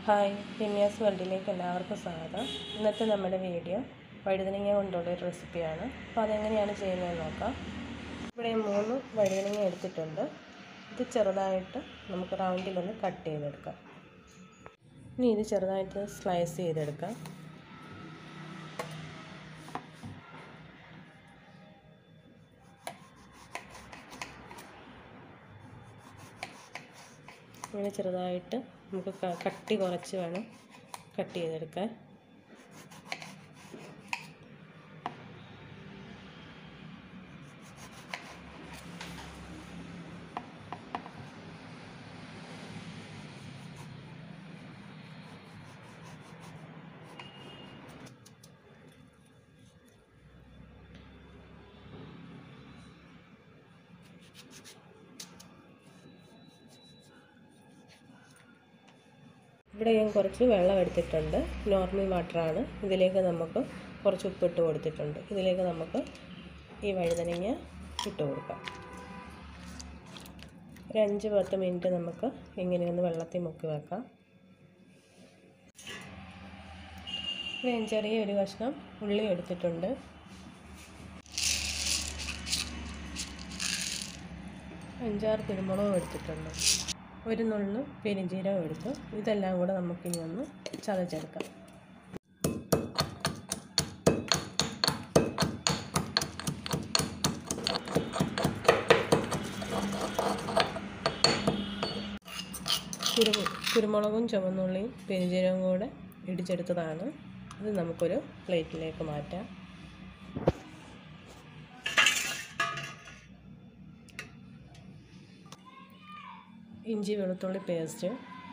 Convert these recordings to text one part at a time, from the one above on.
hi ഹിമിയാസ് വേൾഡിലേക്ക് എല്ലാവർക്കും സ്വാഗതം ഇന്നത്തെ നമ്മുടെ വീഡിയോ വഴുതനങ്ങ കൊണ്ടുള്ള ഒരു റെസിപ്പിയാണ് അപ്പോൾ അതെങ്ങനെയാണ് ചെയ്യുന്നതെന്ന് നോക്കാം ഇവിടെ മൂന്ന് വഴുതനങ്ങ എടുത്തിട്ടുണ്ട് ഇത് ചെറുതായിട്ട് നമുക്ക് റൗണ്ടിലൊന്ന് കട്ട് ചെയ്തെടുക്കാം ഇനി ഇത് ചെറുതായിട്ട് സ്ലൈസ് ചെയ്തെടുക്കാം ഇങ്ങനെ ചെറുതായിട്ട് നമുക്ക് കട്ടി കുറച്ച് വേണം കട്ട് ചെയ്തെടുക്കാൻ ഇവിടെ ഞാൻ കുറച്ച് വെള്ളം എടുത്തിട്ടുണ്ട് നോർമൽ വാട്ടറാണ് ഇതിലേക്ക് നമുക്ക് കുറച്ച് ഉപ്പിട്ട് കൊടുത്തിട്ടുണ്ട് ഇതിലേക്ക് നമുക്ക് ഈ വഴുതനങ്ങ ഇട്ട് കൊടുക്കാം ഒരു അഞ്ച് പത്ത് മിനിറ്റ് നമുക്ക് ഇങ്ങനെയൊന്ന് വെള്ളത്തിൽ മുക്കി വെക്കാം ഞാൻ ചെറിയൊരു കഷ്ണം ഉള്ളി എടുത്തിട്ടുണ്ട് അഞ്ചാറ് കുരുമുളകും എടുത്തിട്ടുണ്ട് ഒരു നുള്ളു പെരിഞ്ജീരകം എടുത്തു ഇതെല്ലാം കൂടെ നമുക്കിനി ഒന്ന് ചതച്ചെടുക്കാം കുരു കുരുമുളകും ചുവന്നുള്ളിയും പെരിഞ്ജീരകവും കൂടെ ഇടിച്ചെടുത്തതാണ് ഇത് നമുക്കൊരു പ്ലേറ്റിലേക്ക് മാറ്റാം ഇഞ്ചി വെളുത്തുള്ളി പേസ്റ്റ്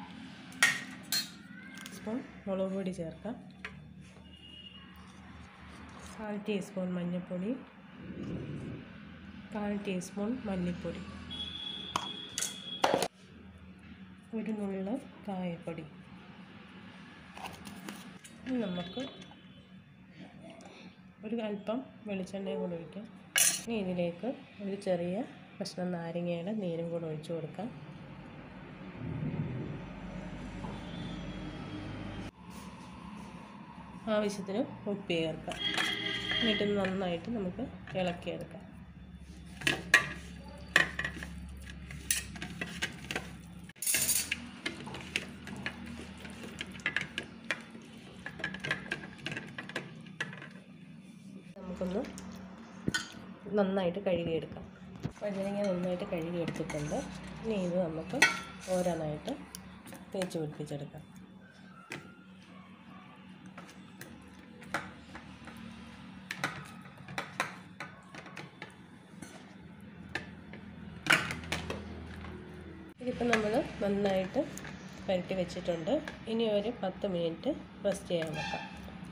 സ്പൂൺ മുളക് പൊടി ചേർക്കാം കാൽ ടീസ്പൂൺ മഞ്ഞൾപ്പൊടി കാൽ ടീസ്പൂൺ മല്ലിപ്പൊടി ഒരു നുള്ള കായപ്പൊടി നമുക്ക് ഒരു അല്പം വെളിച്ചെണ്ണയും കൂടെ ഒഴിക്കാം ഇനി ഇതിലേക്ക് ഒരു ചെറിയ കഷ്ണം നാരങ്ങയുടെ നീരും കൂടെ ഒഴിച്ചു കൊടുക്കാം ആവശ്യത്തിന് ഉപ്പ് ചേർക്കാം എന്നിട്ട് നന്നായിട്ട് നമുക്ക് ഇളക്കിയെടുക്കാം നമുക്കൊന്ന് നന്നായിട്ട് കഴുകിയെടുക്കാം വഴുതനങ്ങ നന്നായിട്ട് കഴുകിയെടുത്തിട്ടുണ്ട് ഇനി ഇത് നമുക്ക് ഓരോന്നായിട്ട് തേച്ച് പിടിപ്പിച്ചെടുക്കാം ഇതിപ്പോൾ നമ്മൾ നന്നായിട്ട് പുരട്ടി വെച്ചിട്ടുണ്ട് ഇനി ഒരു പത്ത് മിനിറ്റ് റെസ്റ്റ് ചെയ്യാൻ വെക്കാം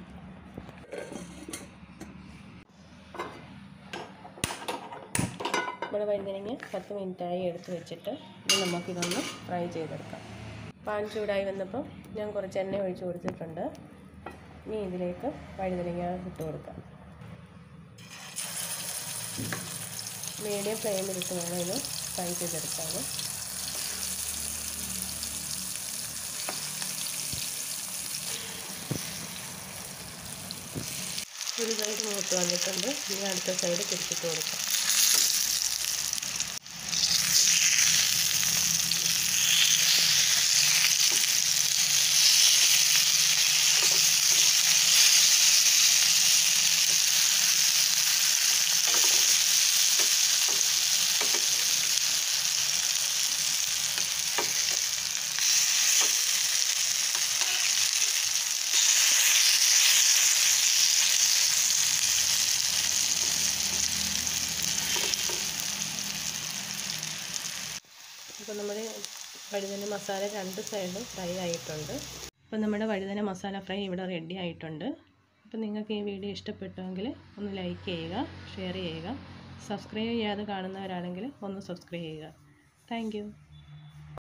നമ്മുടെ വഴുതനങ്ങ പത്ത് മിനിറ്റായി എടുത്ത് വെച്ചിട്ട് ഇനി നമുക്കിതൊന്ന് ഫ്രൈ ചെയ്തെടുക്കാം പാൻ ചൂടായി വന്നപ്പോൾ ഞാൻ കുറച്ച് എണ്ണ ഒഴിച്ച് കൊടുത്തിട്ടുണ്ട് ഇനി ഇതിലേക്ക് വഴുതനങ്ങ ഇട്ട് കൊടുക്കാം മീഡിയം ഫ്ലെയിമിലിട്ട് വേണം ഇത് ഫ്രൈ ചെയ്തെടുക്കാൻ ഒരു സൈഡ് മൂത്ത് വന്നിട്ടുണ്ട് ഇനി അടുത്ത സൈഡ് തിരിച്ചിട്ട് കൊടുക്കാം അപ്പോൾ നമ്മുടെ വഴുതന മസാല രണ്ട് സൈഡും ഫ്രൈ ആയിട്ടുണ്ട് അപ്പോൾ നമ്മുടെ വഴുതന മസാല ഫ്രൈ ഇവിടെ റെഡി ആയിട്ടുണ്ട് അപ്പോൾ നിങ്ങൾക്ക് ഈ വീഡിയോ ഇഷ്ടപ്പെട്ടുവെങ്കിൽ ഒന്ന് ലൈക്ക് ചെയ്യുക ഷെയർ ചെയ്യുക സബ്സ്ക്രൈബ് ചെയ്യാതെ കാണുന്നവരാണെങ്കിൽ ഒന്ന് സബ്സ്ക്രൈബ് ചെയ്യുക താങ്ക്